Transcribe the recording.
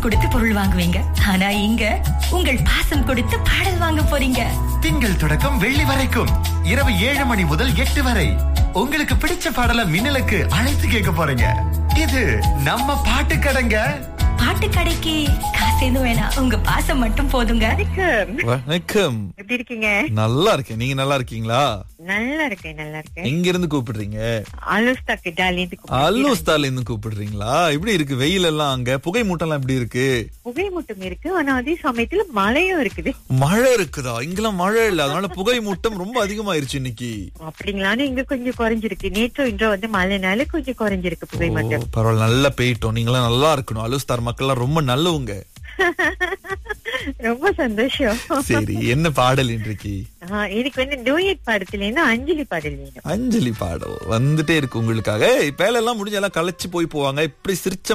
கொடுத்து பொருள் வாங்குவீங்க ஆனா இங்க உங்கள் பாசம் கொடுத்து பாடல் வாங்க போறீங்க திங்கள் தொடக்கம் வெள்ளி வரைக்கும் இரவு ஏழு மணி முதல் எட்டு வரை உங்களுக்கு பிடிச்ச பாடல மின்னலுக்கு அழைத்து கேட்க போறீங்க இது நம்ம பாட்டு கடைங்க பாட்டு கடைக்கு காசு எதுவும் வேணாம் உங்க பாசம் மட்டும் போதுங்க வணக்கம் வணக்கம் எப்படி இருக்கீங்க நல்லா இருக்கேன் நீங்க நல்லா இருக்கீங்களா நல்லா இருக்கேன் நல்லா இருக்கேன் எங்க இருந்து கூப்பிடுறீங்க ஆலோஸ்தா கிட்டாலேந்து அல்லோஸ்தால இருந்து கூப்பிடுறீங்களா எப்படி இருக்கு வெயில் எல்லாம் அங்க புகை மூட்டம் எல்லாம் எப்படி இருக்கு புகை மூட்டம் இருக்கு ஆனா அதே சமயத்துல மழையும் இருக்குது மழை இருக்குதா இங்கெல்லாம் மழை இல்ல அதனால புகை மூட்டம் ரொம்ப அதிகமாயிருச்சு இன்னைக்கு அப்படிங்களான்னு இங்க கொஞ்சம் குறைஞ்சிருக்கு நேற்று இன்றோ வந்து மழைனால கொஞ்சம் குறைஞ்சிருக்கு புகை ஓ, மூட்டம் பரவாயில்ல நல்லா பெய்யட்டும் நீங்களாம் நல்லா இருக்கணும் அலுஸ்தார் மக்கள்லாம் ரொம்ப நல்லவங்க ரொம்ப சந்தோஷம் சரி என்ன பாடல் இன்றைக்கு ஆஹ், எனக்கு வந்து டூயட் பாடத்துல இருந்து அஞ்சலி பாடல் வேணும் அஞ்சலி பாடல் வந்துட்டே இருக்கு உங்களுக்காக இப்ப எல்லாம் முடிஞ்ச எல்லாம் களைச்சு போய் போவாங்க இப்படி சிரிச்ச